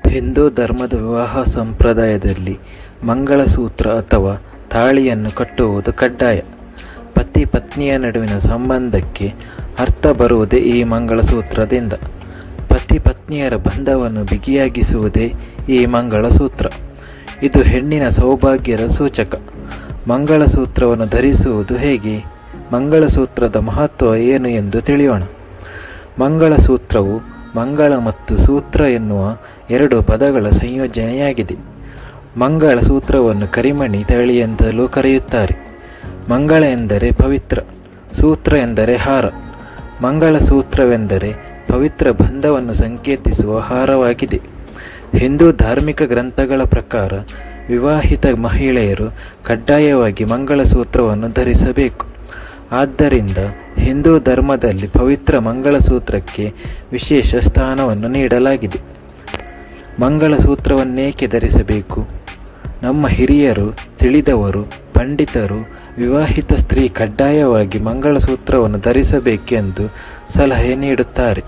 ಹಿಂದೂ ಧರ್ಮದ ವಿವಾಹ ಸಂಪ್ರದಾಯದಲ್ಲಿ ಮಂಗಳಸೂತ್ರ ಅಥವಾ ತಾಳಿಯನ್ನು ಕಟ್ಟುವುದು ಕಡ್ಡಾಯ ಪತಿ ಪತ್ನಿಯ ನಡುವಿನ ಸಂಬಂಧಕ್ಕೆ ಅರ್ಥ ಬರುವುದೇ ಈ ಮಂಗಳಸೂತ್ರದಿಂದ ಪತಿ ಪತ್ನಿಯರ ಬಂಧವನ್ನು ಬಿಗಿಯಾಗಿಸುವುದೇ ಈ ಮಂಗಳಸೂತ್ರ ಇದು ಹೆಣ್ಣಿನ ಸೌಭಾಗ್ಯದ ಸೂಚಕ ಮಂಗಳಸೂತ್ರವನ್ನು ಧರಿಸುವುದು ಹೇಗೆ ಮಂಗಳಸೂತ್ರದ ಮಹತ್ವ ಏನು ಎಂದು ತಿಳಿಯೋಣ ಮಂಗಳಸೂತ್ರವು ಮಂಗಳ ಮತ್ತು ಸೂತ್ರ ಎನ್ನುವ ಎರಡು ಪದಗಳ ಸಂಯೋಜನೆಯಾಗಿದೆ ಮಂಗಳ ಸೂತ್ರವನ್ನು ಕರಿಮಣಿ ತಳಿ ಎಂತಲೂ ಕರೆಯುತ್ತಾರೆ ಮಂಗಳ ಎಂದರೆ ಪವಿತ್ರ ಸೂತ್ರ ಎಂದರೆ ಹಾರ ಮಂಗಳ ಸೂತ್ರವೆಂದರೆ ಪವಿತ್ರ ಬಂಧವನ್ನು ಸಂಕೇತಿಸುವ ಹಾರವಾಗಿದೆ ಹಿಂದೂ ಧಾರ್ಮಿಕ ಗ್ರಂಥಗಳ ಪ್ರಕಾರ ವಿವಾಹಿತ ಮಹಿಳೆಯರು ಕಡ್ಡಾಯವಾಗಿ ಮಂಗಳಸೂತ್ರವನ್ನು ಧರಿಸಬೇಕು ಆದ್ದರಿಂದ ಹಿಂದೂ ಧರ್ಮದಲ್ಲಿ ಪವಿತ್ರ ಮಂಗಳಸೂತ್ರಕ್ಕೆ ವಿಶೇಷ ಸ್ಥಾನವನ್ನು ನೀಡಲಾಗಿದೆ ಮಂಗಳಸೂತ್ರವನ್ನೇಕೆ ಧರಿಸಬೇಕು ನಮ್ಮ ಹಿರಿಯರು ತಿಳಿದವರು ಪಂಡಿತರು ವಿವಾಹಿತ ಸ್ತ್ರೀ ಕಡ್ಡಾಯವಾಗಿ ಮಂಗಳಸೂತ್ರವನ್ನು ಧರಿಸಬೇಕೆಂದು ಸಲಹೆ ನೀಡುತ್ತಾರೆ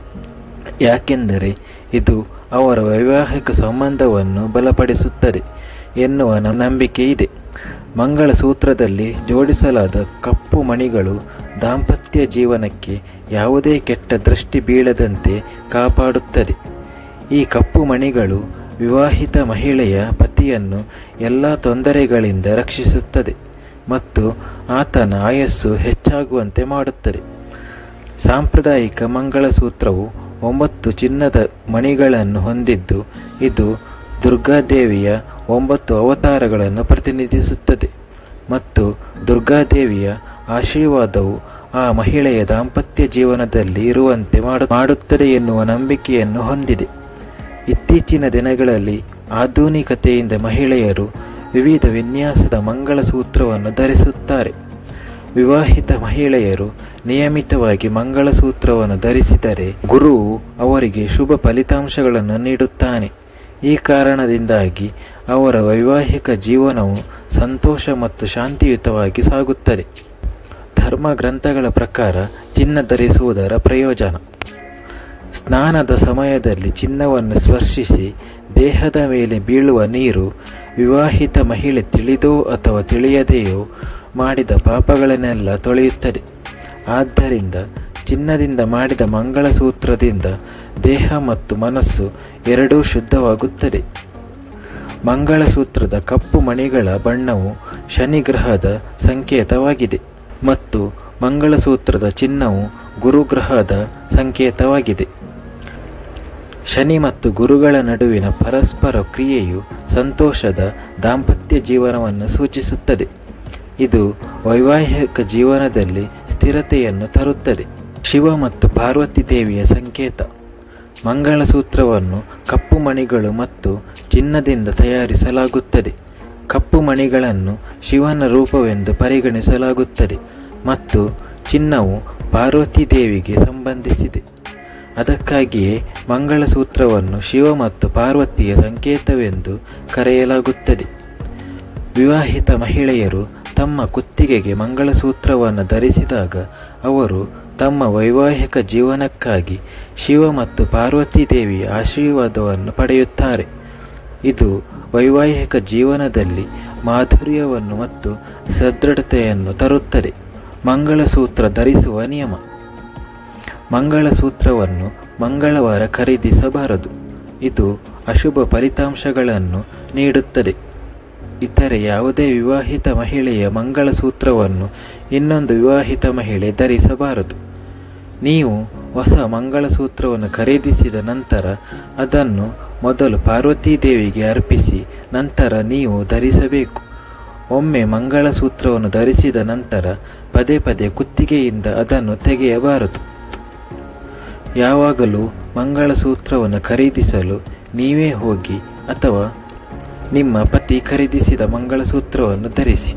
ಯಾಕೆಂದರೆ ಇದು ಅವರ ವೈವಾಹಿಕ ಸಂಬಂಧವನ್ನು ಬಲಪಡಿಸುತ್ತದೆ ಎನ್ನುವ ನಂಬಿಕೆ ಇದೆ ಮಂಗಳಸೂತ್ರದಲ್ಲಿ ಜೋಡಿಸಲಾದ ಕಪ್ಪು ಮಣಿಗಳು ದಾಂಪತ್ಯ ಜೀವನಕ್ಕೆ ಯಾವುದೇ ಕೆಟ್ಟ ದೃಷ್ಟಿ ಬೀಳದಂತೆ ಕಾಪಾಡುತ್ತದೆ ಈ ಕಪ್ಪು ಮಣಿಗಳು ವಿವಾಹಿತ ಮಹಿಳೆಯ ಪತಿಯನ್ನು ಎಲ್ಲ ತೊಂದರೆಗಳಿಂದ ರಕ್ಷಿಸುತ್ತದೆ ಮತ್ತು ಆತನ ಆಯಸ್ಸು ಹೆಚ್ಚಾಗುವಂತೆ ಮಾಡುತ್ತದೆ ಸಾಂಪ್ರದಾಯಿಕ ಮಂಗಳಸೂತ್ರವು ಒಂಬತ್ತು ಚಿನ್ನದ ಮಣಿಗಳನ್ನು ಹೊಂದಿದ್ದು ಇದು ದುರ್ಗಾದೇವಿಯ ಒಂಬತ್ತು ಅವತಾರಗಳನ್ನು ಪ್ರತಿನಿಧಿಸುತ್ತದೆ ಮತ್ತು ದುರ್ಗಾದೇವಿಯ ಆಶೀರ್ವಾದವು ಆ ಮಹಿಳೆಯ ದಾಂಪತ್ಯ ಜೀವನದಲ್ಲಿ ಇರುವಂತೆ ಮಾಡು ಮಾಡುತ್ತದೆ ಎನ್ನುವ ನಂಬಿಕೆಯನ್ನು ಹೊಂದಿದೆ ಇತ್ತೀಚಿನ ದಿನಗಳಲ್ಲಿ ಆಧುನಿಕತೆಯಿಂದ ಮಹಿಳೆಯರು ವಿವಿಧ ವಿನ್ಯಾಸದ ಮಂಗಳಸೂತ್ರವನ್ನು ಧರಿಸುತ್ತಾರೆ ವಿವಾಹಿತ ಮಹಿಳೆಯರು ನಿಯಮಿತವಾಗಿ ಮಂಗಳಸೂತ್ರವನ್ನು ಧರಿಸಿದರೆ ಗುರುವು ಅವರಿಗೆ ಶುಭ ಫಲಿತಾಂಶಗಳನ್ನು ನೀಡುತ್ತಾನೆ ಈ ಕಾರಣದಿಂದಾಗಿ ಅವರ ವೈವಾಹಿಕ ಜೀವನವು ಸಂತೋಷ ಮತ್ತು ಶಾಂತಿಯುತವಾಗಿ ಸಾಗುತ್ತದೆ ಧರ್ಮ ಗ್ರಂಥಗಳ ಪ್ರಕಾರ ಚಿನ್ನ ಧರಿಸುವುದರ ಪ್ರಯೋಜನ ಸ್ನಾನದ ಸಮಯದಲ್ಲಿ ಚಿನ್ನವನ್ನು ಸ್ಪರ್ಶಿಸಿ ದೇಹದ ಮೇಲೆ ಬೀಳುವ ನೀರು ವಿವಾಹಿತ ಮಹಿಳೆ ತಿಳಿದೋ ಅಥವಾ ತಿಳಿಯದೆಯೋ ಮಾಡಿದ ಪಾಪಗಳನ್ನೆಲ್ಲ ತೊಳೆಯುತ್ತದೆ ಆದ್ದರಿಂದ ಚಿನ್ನದಿಂದ ಮಾಡಿದ ಮಂಗಳಸೂತ್ರದಿಂದ ದೇಹ ಮತ್ತು ಮನಸ್ಸು ಎರಡೂ ಶುದ್ಧವಾಗುತ್ತದೆ ಮಂಗಳಸೂತ್ರದ ಕಪ್ಪು ಮಣಿಗಳ ಬಣ್ಣವು ಶನಿಗ್ರಹದ ಸಂಕೇತವಾಗಿದೆ ಮತ್ತು ಮಂಗಳಸೂತ್ರದ ಚಿನ್ನವು ಗುರುಗ್ರಹದ ಸಂಕೇತವಾಗಿದೆ ಶನಿ ಮತ್ತು ಗುರುಗಳ ನಡುವಿನ ಪರಸ್ಪರ ಕ್ರಿಯೆಯು ಸಂತೋಷದ ದಾಂಪತ್ಯ ಜೀವನವನ್ನು ಸೂಚಿಸುತ್ತದೆ ಇದು ವೈವಾಹಿಕ ಜೀವನದಲ್ಲಿ ಸ್ಥಿರತೆಯನ್ನು ತರುತ್ತದೆ ಶಿವ ಮತ್ತು ಪಾರ್ವತಿ ದೇವಿಯ ಸಂಕೇತ ಮಂಗಳಸೂತ್ರವನ್ನು ಕಪ್ಪು ಮಣಿಗಳು ಮತ್ತು ಚಿನ್ನದಿಂದ ತಯಾರಿಸಲಾಗುತ್ತದೆ ಕಪ್ಪು ಮಣಿಗಳನ್ನು ಶಿವನ ರೂಪವೆಂದು ಪರಿಗಣಿಸಲಾಗುತ್ತದೆ ಮತ್ತು ಚಿನ್ನವು ಪಾರ್ವತಿ ದೇವಿಗೆ ಸಂಬಂಧಿಸಿದೆ ಅದಕ್ಕಾಗಿಯೇ ಮಂಗಳಸೂತ್ರವನ್ನು ಶಿವ ಮತ್ತು ಪಾರ್ವತಿಯ ಸಂಕೇತವೆಂದು ಕರೆಯಲಾಗುತ್ತದೆ ವಿವಾಹಿತ ಮಹಿಳೆಯರು ತಮ್ಮ ಕುತ್ತಿಗೆಗೆ ಮಂಗಳಸೂತ್ರವನ್ನು ಧರಿಸಿದಾಗ ಅವರು ತಮ್ಮ ವೈವಾಹಿಕ ಜೀವನಕ್ಕಾಗಿ ಶಿವ ಮತ್ತು ಪಾರ್ವತಿ ದೇವಿಯ ಆಶೀರ್ವಾದವನ್ನು ಪಡೆಯುತ್ತಾರೆ ಇದು ವೈವಾಹಿಕ ಜೀವನದಲ್ಲಿ ಮಾಧುರ್ಯವನ್ನು ಮತ್ತು ಸದೃಢತೆಯನ್ನು ತರುತ್ತದೆ ಮಂಗಳಸೂತ್ರ ಧರಿಸುವ ನಿಯಮ ಮಂಗಳಸೂತ್ರವನ್ನು ಮಂಗಳವಾರ ಖರೀದಿಸಬಾರದು ಇದು ಅಶುಭ ಫಲಿತಾಂಶಗಳನ್ನು ನೀಡುತ್ತದೆ ಇತರೆ ಯಾವುದೇ ವಿವಾಹಿತ ಮಹಿಳೆಯ ಮಂಗಳಸೂತ್ರವನ್ನು ಇನ್ನೊಂದು ವಿವಾಹಿತ ಮಹಿಳೆ ಧರಿಸಬಾರದು ನೀವು ಹೊಸ ಮಂಗಳಸೂತ್ರವನ್ನು ಖರೀದಿಸಿದ ನಂತರ ಅದನ್ನು ಮೊದಲು ಪಾರ್ವತೀ ದೇವಿಗೆ ಅರ್ಪಿಸಿ ನಂತರ ನೀವು ಧರಿಸಬೇಕು ಒಮ್ಮೆ ಮಂಗಳಸೂತ್ರವನ್ನು ಧರಿಸಿದ ನಂತರ ಪದೇ ಪದೇ ಕುತ್ತಿಗೆಯಿಂದ ಅದನ್ನು ತೆಗೆಯಬಾರದು ಯಾವಾಗಲೂ ಮಂಗಳಸೂತ್ರವನ್ನು ಖರೀದಿಸಲು ನೀವೇ ಹೋಗಿ ಅಥವಾ ನಿಮ್ಮ ಪತಿ ಖರೀದಿಸಿದ ಮಂಗಳಸೂತ್ರವನ್ನು ಧರಿಸಿ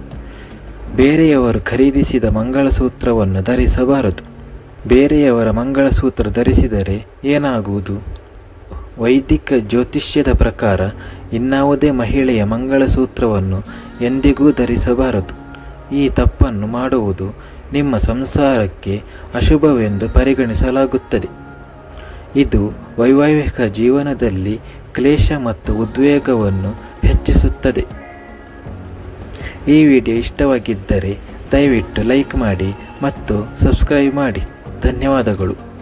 ಬೇರೆಯವರು ಖರೀದಿಸಿದ ಮಂಗಳಸೂತ್ರವನ್ನು ಧರಿಸಬಾರದು ಬೇರೆಯವರ ಮಂಗಳಸೂತ್ರ ಧರಿಸಿದರೆ ಏನಾಗುವುದು ವೈದಿಕ ಜ್ಯೋತಿಷ್ಯದ ಪ್ರಕಾರ ಇನ್ನಾವುದೇ ಮಹಿಳೆಯ ಮಂಗಳಸೂತ್ರವನ್ನು ಎಂದಿಗೂ ಧರಿಸಬಾರದು ಈ ತಪ್ಪನ್ನು ಮಾಡುವುದು ನಿಮ್ಮ ಸಂಸಾರಕ್ಕೆ ಅಶುಭವೆಂದು ಪರಿಗಣಿಸಲಾಗುತ್ತದೆ ಇದು ವೈವಾಹಿಕ ಜೀವನದಲ್ಲಿ ಕ್ಲೇಶ ಮತ್ತು ಉದ್ವೇಗವನ್ನು ಹೆಚ್ಚಿಸುತ್ತದೆ ಈ ವಿಡಿಯೋ ಇಷ್ಟವಾಗಿದ್ದರೆ ದಯವಿಟ್ಟು ಲೈಕ್ ಮಾಡಿ ಮತ್ತು ಸಬ್ಸ್ಕ್ರೈಬ್ ಮಾಡಿ ಧನ್ಯವಾದಗಳು